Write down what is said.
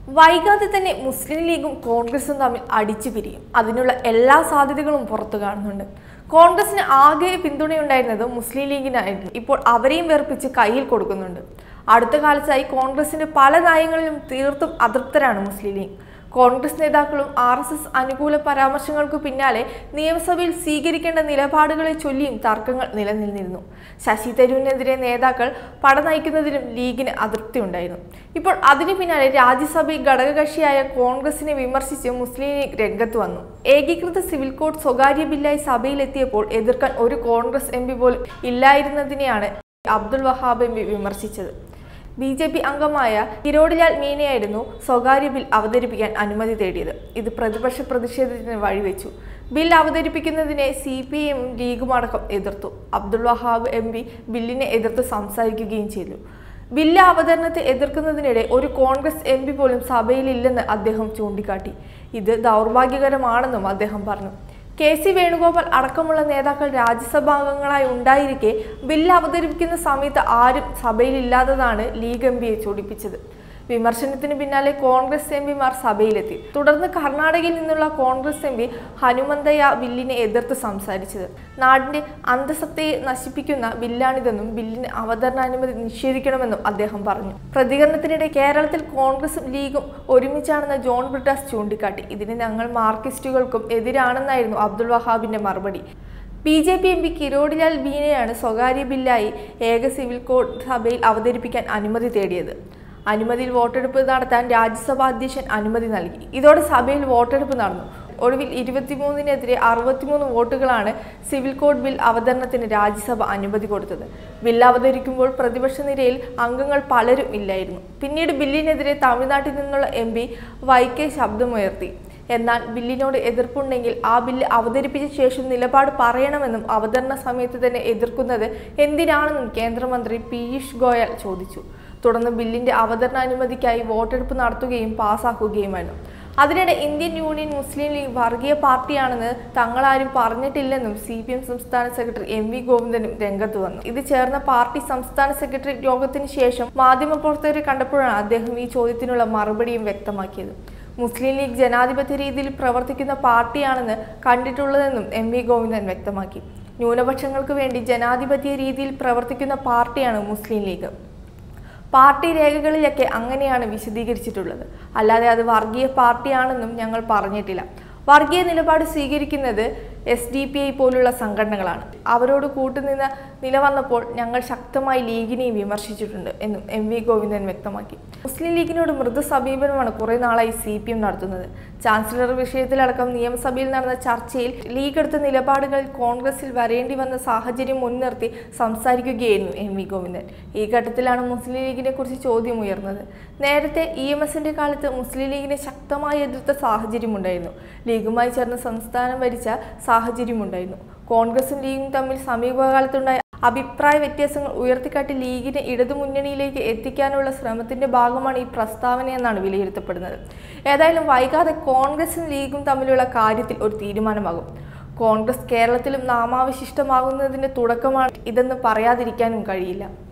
വൈകാതെ തന്നെ മുസ്ലിം ലീഗും കോൺഗ്രസും തമ്മിൽ അടിച്ചു പിരിയും അതിനുള്ള എല്ലാ സാധ്യതകളും പുറത്തു കാണുന്നുണ്ട് കോൺഗ്രസിന് ആകെ പിന്തുണയുണ്ടായിരുന്നത് മുസ്ലിം ലീഗിനായിരുന്നു ഇപ്പോൾ അവരെയും വെറുപ്പിച്ച് കയ്യിൽ കൊടുക്കുന്നുണ്ട് അടുത്ത കാലത്തായി കോൺഗ്രസിന്റെ പല നയങ്ങളിലും തീർത്തും അതൃപ്തരാണ് മുസ്ലിം ലീഗ് കോൺഗ്രസ് നേതാക്കളും ആർ എസ് എസ് അനുകൂല പരാമർശങ്ങൾക്ക് പിന്നാലെ നിയമസഭയിൽ സ്വീകരിക്കേണ്ട നിലപാടുകളെ ചൊല്ലിയും തർക്കങ്ങൾ നിലനിന്നിരുന്നു ശശി തരൂരിനെതിരെ നേതാക്കൾ പട നയിക്കുന്നതിലും ലീഗിന് അതൃപ്തി ഉണ്ടായിരുന്നു ഇപ്പോൾ അതിനു പിന്നാലെ രാജ്യസഭയിൽ ഘടകകക്ഷിയായ കോൺഗ്രസിനെ വിമർശിച്ച് മുസ്ലിം ലീഗ് രംഗത്ത് വന്നു ഏകീകൃത സിവിൽ കോഡ് സ്വകാര്യ ബില്ലായി സഭയിലെത്തിയപ്പോൾ എതിർക്കാൻ ഒരു കോൺഗ്രസ് എം പി പോലും ഇല്ലായിരുന്നതിനെയാണ് അബ്ദുൾ വഹാബ് എം പി വിമർശിച്ചത് ബി ജെ പി അംഗമായ കിരോടിലാൽ മീനയായിരുന്നു സ്വകാര്യ ബിൽ അവതരിപ്പിക്കാൻ അനുമതി തേടിയത് ഇത് പ്രതിപക്ഷ പ്രതിഷേധത്തിന് വഴിവെച്ചു ബിൽ അവതരിപ്പിക്കുന്നതിനെ സി പി എമ്മും ലീഗും അടക്കം എതിർത്തു അബ്ദുൾ വഹാബ് എം പി ബില്ലിനെ എതിർത്ത് സംസാരിക്കുകയും ചെയ്തു ബില്ല് അവതരണത്തെ എതിർക്കുന്നതിനിടെ ഒരു കോൺഗ്രസ് എം പി പോലും സഭയിലില്ലെന്ന് അദ്ദേഹം ചൂണ്ടിക്കാട്ടി ഇത് ദൗർഭാഗ്യകരമാണെന്നും അദ്ദേഹം പറഞ്ഞു കെ സി വേണുഗോപാൽ അടക്കമുള്ള നേതാക്കൾ രാജ്യസഭാംഗങ്ങളായി ഉണ്ടായിരിക്കെ ബില്ല് അവതരിപ്പിക്കുന്ന സമയത്ത് ആരും സഭയിലില്ലാത്തതാണ് ലീഗ് എം പിയെ ചൊടിപ്പിച്ചത് വിമർശനത്തിന് പിന്നാലെ കോൺഗ്രസ് എം പിമാർ സഭയിലെത്തി തുടർന്ന് കർണാടകയിൽ നിന്നുള്ള കോൺഗ്രസ് എം പി ഹനുമന്തയ്യ ബില്ലിനെ എതിർത്ത് സംസാരിച്ചത് നാടിന്റെ അന്തസത്തയെ നശിപ്പിക്കുന്ന ബില്ലാണിതെന്നും ബില്ലിന് അവതരണാനുമതി നിഷേധിക്കണമെന്നും അദ്ദേഹം പറഞ്ഞു പ്രതികരണത്തിനിടെ കേരളത്തിൽ കോൺഗ്രസും ലീഗും ഒരുമിച്ചാണെന്ന് ജോൺ ബ്രിട്ടാസ് ചൂണ്ടിക്കാട്ടി ഇതിന് ഞങ്ങൾ മാർക്സിസ്റ്റുകൾക്കും എതിരാണെന്നായിരുന്നു അബ്ദുൾ വഹാബിന്റെ മറുപടി B J P M P Kirodilal ബീനയാണ് സ്വകാര്യ ബില്ലായി ഏക സിവിൽ കോഡ് സഭയിൽ അവതരിപ്പിക്കാൻ അനുമതി തേടിയത് അനുമതിയിൽ വോട്ടെടുപ്പ് നടത്താൻ രാജ്യസഭാ അധ്യക്ഷൻ അനുമതി നൽകി ഇതോടെ സഭയിൽ വോട്ടെടുപ്പ് നടന്നു ഒടുവിൽ ഇരുപത്തിമൂന്നിനെതിരെ അറുപത്തിമൂന്ന് വോട്ടുകളാണ് സിവിൽ കോഡ് ബിൽ അവതരണത്തിന് രാജ്യസഭ അനുമതി കൊടുത്തത് ബിൽ അവതരിക്കുമ്പോൾ പ്രതിപക്ഷ നിരയിൽ അംഗങ്ങൾ പലരും ഇല്ലായിരുന്നു പിന്നീട് ബില്ലിനെതിരെ തമിഴ്നാട്ടിൽ നിന്നുള്ള എം പി വൈക്കെ ശബ്ദമുയർത്തി എന്നാൽ ബില്ലിനോട് എതിർപ്പുണ്ടെങ്കിൽ ആ ബില്ല് അവതരിപ്പിച്ച ശേഷം നിലപാട് പറയണമെന്നും അവതരണ സമയത്ത് തന്നെ എതിർക്കുന്നത് എന്തിനാണെന്നും കേന്ദ്രമന്ത്രി പീയൂഷ് ഗോയൽ ചോദിച്ചു തുടർന്ന് ബില്ലിന്റെ അവതരണാനുമതിക്കായി വോട്ടെടുപ്പ് നടത്തുകയും പാസാക്കുകയുമായിരുന്നു അതിനിടെ ഇന്ത്യൻ യൂണിയൻ മുസ്ലിം ലീഗ് വർഗീയ പാർട്ടിയാണെന്ന് തങ്ങളാരും പറഞ്ഞിട്ടില്ലെന്നും സി പി എം സംസ്ഥാന സെക്രട്ടറി എം വി ഗോവിന്ദനും രംഗത്ത് വന്നു ഇത് ചേർന്ന പാർട്ടി സംസ്ഥാന സെക്രട്ടറി യോഗത്തിന് ശേഷം മാധ്യമപ്രവർത്തകരെ കണ്ടപ്പോഴാണ് അദ്ദേഹം ഈ ചോദ്യത്തിനുള്ള മറുപടിയും വ്യക്തമാക്കിയത് മുസ്ലിം ലീഗ് ജനാധിപത്യ രീതിയിൽ പ്രവർത്തിക്കുന്ന പാർട്ടിയാണെന്ന് കണ്ടിട്ടുള്ളതെന്നും എം വി ഗോവിന്ദൻ വ്യക്തമാക്കി ന്യൂനപക്ഷങ്ങൾക്ക് വേണ്ടി ജനാധിപത്യ രീതിയിൽ പ്രവർത്തിക്കുന്ന പാർട്ടിയാണ് മുസ്ലിം ലീഗ് പാർട്ടി രേഖകളിലൊക്കെ അങ്ങനെയാണ് വിശദീകരിച്ചിട്ടുള്ളത് അല്ലാതെ അത് വർഗീയ പാർട്ടിയാണെന്നും ഞങ്ങൾ പറഞ്ഞിട്ടില്ല വർഗീയ നിലപാട് സ്വീകരിക്കുന്നത് എസ് ഡി പി ഐ പോലുള്ള സംഘടനകളാണ് അവരോട് കൂട്ടുനിന്ന് നിലവന്നപ്പോൾ ഞങ്ങൾ ശക്തമായി ലീഗിനെയും വിമർശിച്ചിട്ടുണ്ട് എന്നും എം വി ഗോവിന്ദൻ വ്യക്തമാക്കി മുസ്ലിം ലീഗിനോട് മൃദു സമീപനമാണ് കുറെ നാളായി സി പി എം നടത്തുന്നത് ചാൻസലർ വിഷയത്തിലടക്കം നിയമസഭയിൽ നടന്ന ചർച്ചയിൽ ലീഗ് എടുത്ത നിലപാടുകളിൽ കോൺഗ്രസിൽ വരേണ്ടി വന്ന സാഹചര്യം മുൻനിർത്തി സംസാരിക്കുകയായിരുന്നു എം വി ഗോവിന്ദൻ ഈ ഘട്ടത്തിലാണ് മുസ്ലിം ലീഗിനെ കുറിച്ച് ചോദ്യം ഉയർന്നത് നേരത്തെ ഇ എം എസിന്റെ കാലത്ത് മുസ്ലിം ലീഗിനെ ശക്തമായി എതിർത്ത സാഹചര്യമുണ്ടായിരുന്നു ലീഗുമായി ചേർന്ന് സംസ്ഥാനം ഭരിച്ച സാഹചര്യമുണ്ടായിരുന്നു കോൺഗ്രസും ലീഗും തമ്മിൽ സമീപകാലത്തുണ്ടായ അഭിപ്രായ വ്യത്യാസങ്ങൾ ഉയർത്തിക്കാട്ടി ലീഗിനെ ഇടതുമുന്നണിയിലേക്ക് എത്തിക്കാനുള്ള ശ്രമത്തിന്റെ ഭാഗമാണ് ഈ പ്രസ്താവനയെന്നാണ് വിലയിരുത്തപ്പെടുന്നത് ഏതായാലും വൈകാതെ കോൺഗ്രസും ലീഗും തമ്മിലുള്ള കാര്യത്തിൽ ഒരു തീരുമാനമാകും കോൺഗ്രസ് കേരളത്തിലും നാമാവശിഷ്ടമാകുന്നതിന്റെ തുടക്കമാണ് ഇതെന്ന് പറയാതിരിക്കാനും കഴിയില്ല